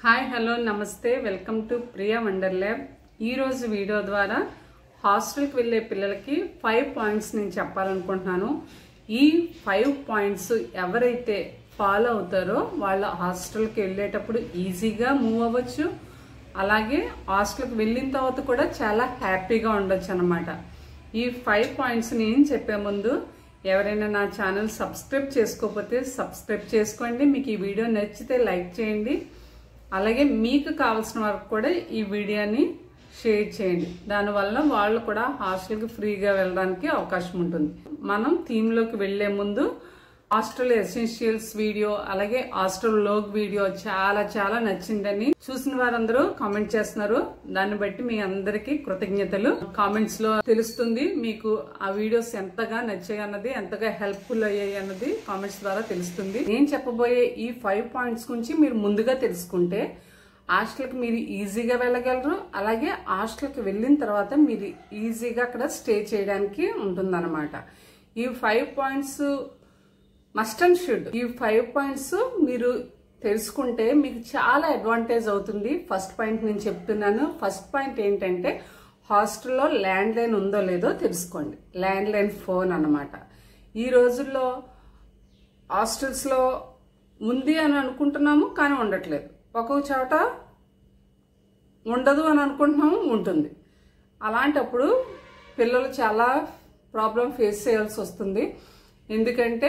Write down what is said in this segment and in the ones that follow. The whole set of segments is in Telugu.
hi hello namaste welcome to Priya wonder lab ఈరోజు వీడియో ద్వారా హాస్టల్కి వెళ్ళే పిల్లలకి ఫైవ్ పాయింట్స్ నేను చెప్పాలనుకుంటున్నాను ఈ ఫైవ్ పాయింట్స్ ఎవరైతే ఫాలో అవుతారో వాళ్ళ హాస్టల్కి వెళ్ళేటప్పుడు ఈజీగా మూవ్ అవ్వచ్చు అలాగే హాస్టల్కి వెళ్ళిన తర్వాత కూడా చాలా హ్యాపీగా ఉండొచ్చు అనమాట ఈ ఫైవ్ పాయింట్స్ నేను చెప్పే ముందు ఎవరైనా నా ఛానల్ సబ్స్క్రైబ్ చేసుకోకపోతే సబ్స్క్రైబ్ చేసుకోండి మీకు ఈ వీడియో నచ్చితే లైక్ చేయండి అలాగే మీకు కావాల్సిన వరకు కూడా ఈ వీడియోని షేర్ చేయండి దానివల్ల వాళ్ళు కూడా హాస్టల్కి ఫ్రీగా వెళ్ళడానికి అవకాశం ఉంటుంది మనం థీమ్లోకి వెళ్లే ముందు హాస్టల్ ఎసెన్షియల్స్ వీడియో అలాగే హాస్టల్ లోగ్ వీడియో చాలా చాలా నచ్చిందని చూసిన వారందరూ కామెంట్ చేస్తున్నారు దాన్ని బట్టి మీ అందరికీ కృతజ్ఞతలు కామెంట్స్ లో తెలుస్తుంది మీకు ఆ వీడియోస్ ఎంతగా నచ్చాయి అన్నది ఎంతగా హెల్ప్ఫుల్ అయ్యాయి అన్నది కామెంట్స్ ద్వారా తెలుస్తుంది నేను చెప్పబోయే ఈ ఫైవ్ పాయింట్స్ గురించి మీరు ముందుగా తెలుసుకుంటే హాస్టల్కి మీరు ఈజీగా వెళ్ళగలరు అలాగే హాస్టల్కి వెళ్ళిన తర్వాత మీరు ఈజీగా అక్కడ స్టే చేయడానికి ఉంటుందన్నమాట ఈ five points must and should ఈ ఫైవ్ పాయింట్స్ మీరు తెలుసుకుంటే మీకు చాలా అడ్వాంటేజ్ అవుతుంది ఫస్ట్ పాయింట్ నేను చెప్తున్నాను ఫస్ట్ పాయింట్ ఏంటంటే హాస్టల్లో ల్యాండ్ లైన్ ఉందో లేదో తెలుసుకోండి ల్యాండ్ లైన్ ఫోన్ అనమాట ఈ రోజుల్లో హాస్టల్స్లో ఉంది అని అనుకుంటున్నాము కానీ ఉండట్లేదు ఒక్కొక్క చోట ఉండదు అని అనుకుంటున్నాము ఉంటుంది అలాంటప్పుడు పిల్లలు చాలా ప్రాబ్లం ఫేస్ చేయాల్సి వస్తుంది ఎందుకంటే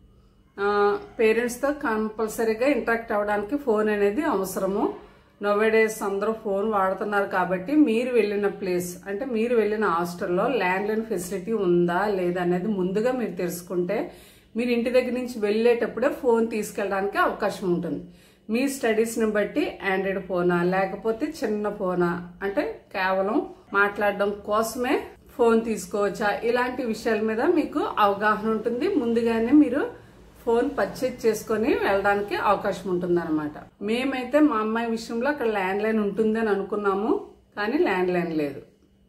పేరెంట్స్తో కంపల్సరీగా ఇంటరాక్ట్ అవ్వడానికి ఫోన్ అనేది అవసరము నోవేడేస్ అందరూ ఫోన్ వాడుతున్నారు కాబట్టి మీరు వెళ్ళిన ప్లేస్ అంటే మీరు వెళ్ళిన హాస్టల్లో ల్యాండ్ లైన్ ఫెసిలిటీ ఉందా లేదా అనేది ముందుగా మీరు తెలుసుకుంటే మీరు ఇంటి దగ్గర నుంచి వెళ్ళేటప్పుడే ఫోన్ తీసుకెళ్ళడానికి అవకాశం ఉంటుంది మీ స్టడీస్ని బట్టి ఆండ్రాయిడ్ ఫోనా లేకపోతే చిన్న ఫోనా అంటే కేవలం మాట్లాడడం కోసమే ఫోన్ తీసుకోవచ్చా ఇలాంటి విషయాల మీద మీకు అవగాహన ఉంటుంది ముందుగానే మీరు ఫోన్ పర్చేజ్ చేసుకొని వెళ్ళడానికి అవకాశం ఉంటుంది అనమాట మేమైతే మా అమ్మాయి విషయంలో అక్కడ ల్యాండ్ లైన్ ఉంటుందని అనుకున్నాము కానీ ల్యాండ్ లైన్ లేదు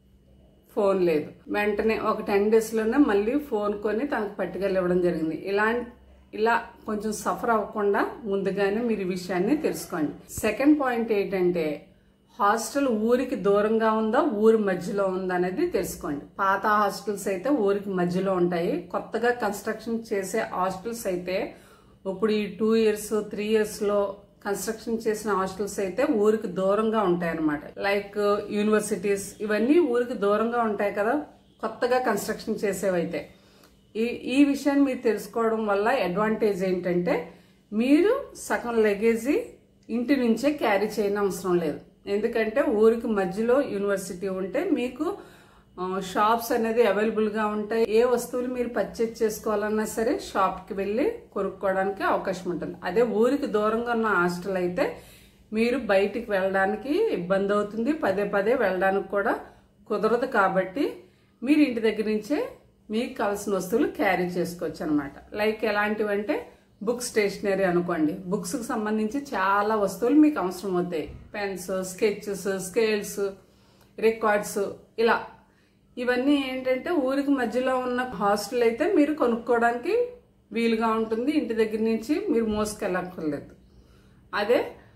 ఫోన్ లేదు వెంటనే ఒక టెన్ డేస్లోనే మళ్ళీ ఫోన్ కొని తనకు పట్టుకెళ్ళి ఇవ్వడం జరిగింది ఇలా ఇలా కొంచెం సఫర్ అవ్వకుండా ముందుగానే మీరు ఈ విషయాన్ని తెలుసుకోండి సెకండ్ పాయింట్ ఏంటంటే హాస్టల్ ఊరికి దూరంగా ఉందా ఊరి మధ్యలో ఉందా అనేది తెలుసుకోండి పాత హాస్టల్స్ అయితే ఊరికి మధ్యలో ఉంటాయి కొత్తగా కన్స్ట్రక్షన్ చేసే హాస్టల్స్ అయితే ఇప్పుడు ఈ టూ ఇయర్స్ త్రీ ఇయర్స్ లో కన్స్ట్రక్షన్ చేసిన హాస్టల్స్ అయితే ఊరికి దూరంగా ఉంటాయి అనమాట లైక్ యూనివర్సిటీస్ ఇవన్నీ ఊరికి దూరంగా ఉంటాయి కదా కొత్తగా కన్స్ట్రక్షన్ చేసేవైతే ఈ ఈ విషయాన్ని మీరు తెలుసుకోవడం వల్ల అడ్వాంటేజ్ ఏంటంటే మీరు సగం లగేజీ ఇంటి నుంచే క్యారీ చేయని అవసరం లేదు ఎందుకంటే ఊరికి మధ్యలో యూనివర్సిటీ ఉంటే మీకు షాప్స్ అనేది అవైలబుల్గా ఉంటాయి ఏ వస్తువులు మీరు పర్చేజ్ చేసుకోవాలన్నా సరే షాప్కి వెళ్ళి కొనుక్కోవడానికి అవకాశం ఉంటుంది అదే ఊరికి దూరంగా ఉన్న హాస్టల్ అయితే మీరు బయటికి వెళ్ళడానికి ఇబ్బంది అవుతుంది పదే పదే వెళ్ళడానికి కూడా కుదరదు కాబట్టి మీరు ఇంటి దగ్గర నుంచే మీకు కావాల్సిన వస్తువులు క్యారీ చేసుకోవచ్చు అనమాట లైక్ ఎలాంటివంటే బుక్ స్టేషనరీ అనుకోండి బుక్స్కి సంబంధించి చాలా వస్తువులు మీకు అవసరం అవుతాయి పెన్స్ స్కెచెస్ స్కేల్స్ రికార్డ్స్ ఇలా ఇవన్నీ ఏంటంటే ఊరికి మధ్యలో ఉన్న హాస్టల్ అయితే మీరు కొనుక్కోవడానికి వీలుగా ఉంటుంది ఇంటి దగ్గర నుంచి మీరు మోసుకెళ్ళక్కర్లేదు అదే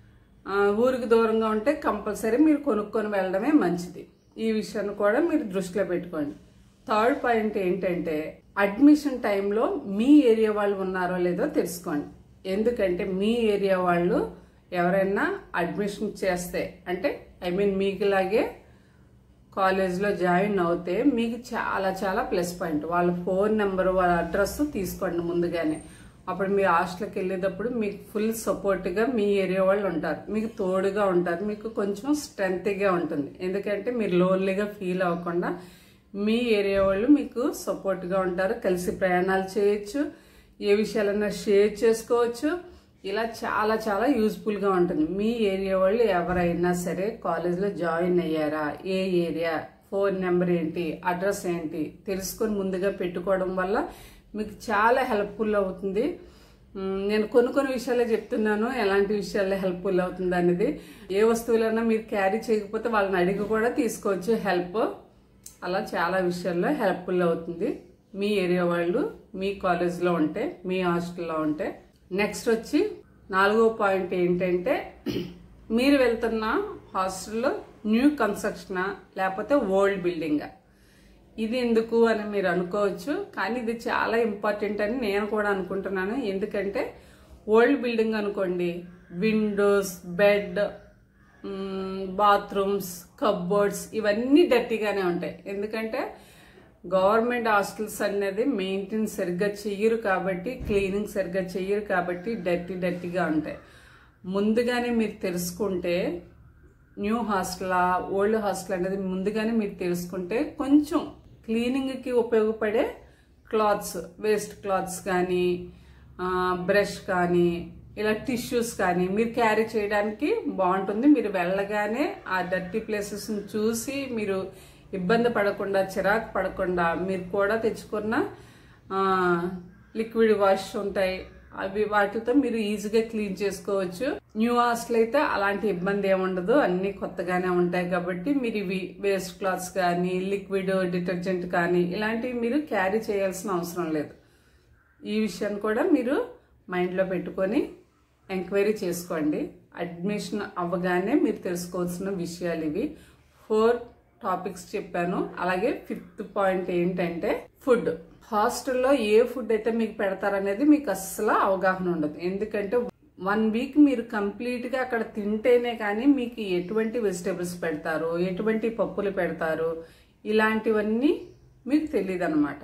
ఊరికి దూరంగా ఉంటే కంపల్సరీ మీరు కొనుక్కొని వెళ్ళడమే మంచిది ఈ విషయాన్ని కూడా మీరు దృష్టిలో పెట్టుకోండి థర్డ్ పాయింట్ ఏంటంటే అడ్మిషన్ టైంలో మీ ఏరియా వాళ్ళు ఉన్నారో లేదో తెలుసుకోండి ఎందుకంటే మీ ఏరియా వాళ్ళు ఎవరైనా అడ్మిషన్ చేస్తే అంటే ఐ మీన్ మీకులాగే కాలేజ్లో జాయిన్ అవుతే మీకు చాలా చాలా ప్లస్ పాయింట్ వాళ్ళ ఫోన్ నెంబర్ వాళ్ళ అడ్రస్ తీసుకోండి ముందుగానే అప్పుడు మీరు హాస్టల్కి వెళ్ళేటప్పుడు మీకు ఫుల్ సపోర్ట్గా మీ ఏరియా వాళ్ళు ఉంటారు మీకు తోడుగా ఉంటారు మీకు కొంచెం స్ట్రెంగ్త్గా ఉంటుంది ఎందుకంటే మీరు లోన్లీగా ఫీల్ అవ్వకుండా మీ ఏరియా వాళ్ళు మీకు సపోర్ట్గా ఉంటారు కలిసి ప్రయాణాలు చేయొచ్చు ఏ విషయాలన్నా షేర్ చేసుకోవచ్చు ఇలా చాలా చాలా యూజ్ఫుల్గా ఉంటుంది మీ ఏరియా వాళ్ళు ఎవరైనా సరే కాలేజ్లో జాయిన్ అయ్యారా ఏ ఏరియా ఫోన్ నెంబర్ ఏంటి అడ్రస్ ఏంటి తెలుసుకొని ముందుగా పెట్టుకోవడం వల్ల మీకు చాలా హెల్ప్ఫుల్ అవుతుంది నేను కొన్ని కొన్ని విషయాలే చెప్తున్నాను ఎలాంటి విషయాల్లో హెల్ప్ఫుల్ అవుతుంది అనేది ఏ వస్తువులైనా మీరు క్యారీ చేయకపోతే వాళ్ళని అడిగి కూడా తీసుకోవచ్చు హెల్ప్ అలా చాలా విషయాల్లో హెల్ప్ఫుల్ అవుతుంది మీ ఏరియా వాళ్ళు మీ కాలేజ్లో ఉంటే మీ హాస్టల్లో ఉంటే నెక్స్ట్ వచ్చి నాలుగో పాయింట్ ఏంటంటే మీరు వెళ్తున్న హాస్టల్లో న్యూ కన్స్ట్రక్షనా లేకపోతే ఓల్డ్ బిల్డింగా ఇది ఎందుకు అని మీరు అనుకోవచ్చు కానీ ఇది చాలా ఇంపార్టెంట్ అని నేను కూడా అనుకుంటున్నాను ఎందుకంటే ఓల్డ్ బిల్డింగ్ అనుకోండి విండోస్ బెడ్ బాత్రూమ్స్ కబ్బోర్డ్స్ ఇవన్నీ డర్టీగానే ఉంటాయి ఎందుకంటే గవర్నమెంట్ హాస్టల్స్ అనేది మెయింటైన్ సరిగ్గా చెయ్యరు కాబట్టి క్లీనింగ్ సరిగ్గా చెయ్యరు కాబట్టి డర్టీ డర్టీగా ఉంటాయి ముందుగానే మీరు తెలుసుకుంటే న్యూ హాస్టలా ఓల్డ్ హాస్టల్ అనేది ముందుగానే మీరు తెలుసుకుంటే కొంచెం క్లీనింగ్కి ఉపయోగపడే క్లాత్స్ వేస్ట్ క్లాత్స్ కానీ బ్రష్ కానీ ఇలా టిష్యూస్ కానీ మీరు క్యారీ చేయడానికి బాగుంటుంది మీరు వెళ్ళగానే ఆ డర్టీ ప్లేసెస్ని చూసి మీరు ఇబ్బంది పడకుండా చిరాకు పడకుండా మీరు కూడా తెచ్చుకున్న లిక్విడ్ వాష్ ఉంటాయి అవి వాటితో మీరు ఈజీగా క్లీన్ చేసుకోవచ్చు న్యూ హాస్టల్ అయితే అలాంటి ఇబ్బంది ఏముండదు అన్ని కొత్తగానే ఉంటాయి కాబట్టి మీరు ఇవి వేస్ట్ క్లాత్స్ కానీ లిక్విడ్ డిటర్జెంట్ కానీ ఇలాంటివి మీరు క్యారీ చేయాల్సిన అవసరం లేదు ఈ విషయాన్ని కూడా మీరు మైండ్లో పెట్టుకొని ఎంక్వైరీ చేసుకోండి అడ్మిషన్ అవ్వగానే మీరు తెలుసుకోవాల్సిన విషయాలు ఇవి ఫోర్ టాపిక్స్ చెప్పాను అలాగే ఫిఫ్త్ పాయింట్ ఏంటంటే ఫుడ్ హాస్టల్లో ఏ ఫుడ్ అయితే మీకు పెడతారనేది మీకు అస్సలు అవగాహన ఉండదు ఎందుకంటే వన్ వీక్ మీరు కంప్లీట్గా అక్కడ తింటేనే కానీ మీకు ఎటువంటి వెజిటేబుల్స్ పెడతారు ఎటువంటి పప్పులు పెడతారు ఇలాంటివన్నీ మీకు తెలియదు అనమాట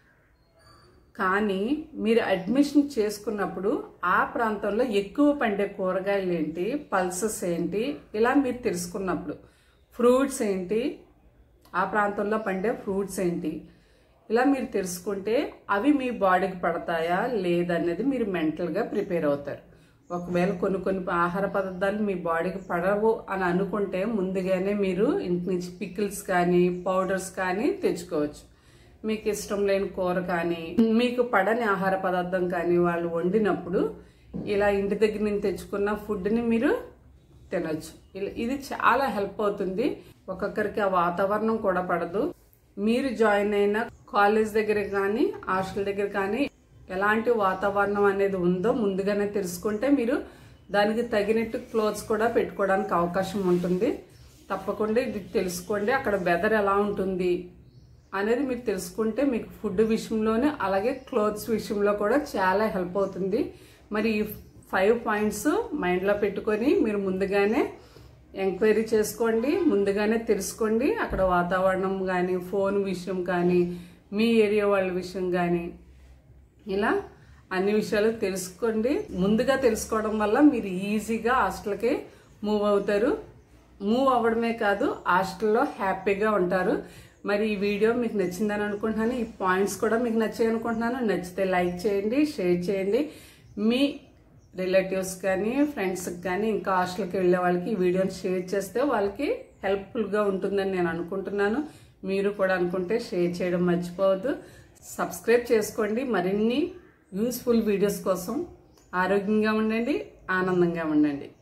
కానీ మీరు అడ్మిషన్ చేసుకున్నప్పుడు ఆ ప్రాంతంలో ఎక్కువ పండే కూరగాయలు ఏంటి పల్సెస్ ఏంటి ఇలా మీరు తెలుసుకున్నప్పుడు ఫ్రూట్స్ ఏంటి ఆ ప్రాంతంలో పండే ఫ్రూట్స్ ఏంటి ఇలా మీరు తెలుసుకుంటే అవి మీ బాడీకి పడతాయా లేదనేది మీరు మెంటల్గా ప్రిపేర్ అవుతారు ఒకవేళ కొన్ని కొన్ని ఆహార పదార్థాలు మీ బాడీకి పడవు అని అనుకుంటే ముందుగానే మీరు ఇంటి నుంచి పికిల్స్ కానీ పౌడర్స్ కానీ తెచ్చుకోవచ్చు మీకు ఇష్టం లేని కూర కానీ మీకు పడని ఆహార పదార్థం కానీ వాళ్ళు వండినప్పుడు ఇలా ఇంటి దగ్గర నుంచి తెచ్చుకున్న ఫుడ్ని మీరు తినొచ్చు ఇలా- ఇది చాలా హెల్ప్ అవుతుంది ఒక్కొక్కరికి ఆ వాతావరణం కూడా పడదు మీరు జాయిన్ అయిన కాలేజ్ దగ్గర కానీ హాస్టల్ దగ్గర కానీ ఎలాంటి వాతావరణం అనేది ఉందో ముందుగానే తెలుసుకుంటే మీరు దానికి తగినట్టు క్లోత్స్ కూడా పెట్టుకోవడానికి అవకాశం ఉంటుంది తప్పకుండా ఇది తెలుసుకోండి అక్కడ వెదర్ ఎలా ఉంటుంది అనేది మీరు తెలుసుకుంటే మీకు ఫుడ్ విషయంలోనే అలాగే క్లోత్స్ విషయంలో కూడా చాలా హెల్ప్ అవుతుంది మరి ఈ ఫైవ్ పాయింట్స్ మైండ్లో పెట్టుకొని మీరు ముందుగానే ఎంక్వైరీ చేసుకోండి ముందుగానే తెలుసుకోండి అక్కడ వాతావరణం కానీ ఫోన్ విషయం కానీ మీ ఏరియా వాళ్ళ విషయం కానీ ఇలా అన్ని విషయాలు తెలుసుకోండి ముందుగా తెలుసుకోవడం వల్ల మీరు ఈజీగా హాస్టల్కి మూవ్ అవుతారు మూవ్ అవ్వడమే కాదు హాస్టల్లో హ్యాపీగా ఉంటారు మరి ఈ వీడియో మీకు నచ్చిందని అనుకుంటున్నాను ఈ పాయింట్స్ కూడా మీకు నచ్చాయి అనుకుంటున్నాను నచ్చితే లైక్ చేయండి షేర్ చేయండి మీ రిలేటివ్స్ కానీ ఫ్రెండ్స్కి కానీ ఇంకా హాస్టల్కి వెళ్ళే వాళ్ళకి ఈ వీడియోని షేర్ చేస్తే వాళ్ళకి హెల్ప్ఫుల్గా ఉంటుందని నేను అనుకుంటున్నాను మీరు కూడా అనుకుంటే షేర్ చేయడం మర్చిపోవద్దు సబ్స్క్రైబ్ చేసుకోండి మరిన్ని యూస్ఫుల్ వీడియోస్ కోసం ఆరోగ్యంగా ఉండండి ఆనందంగా ఉండండి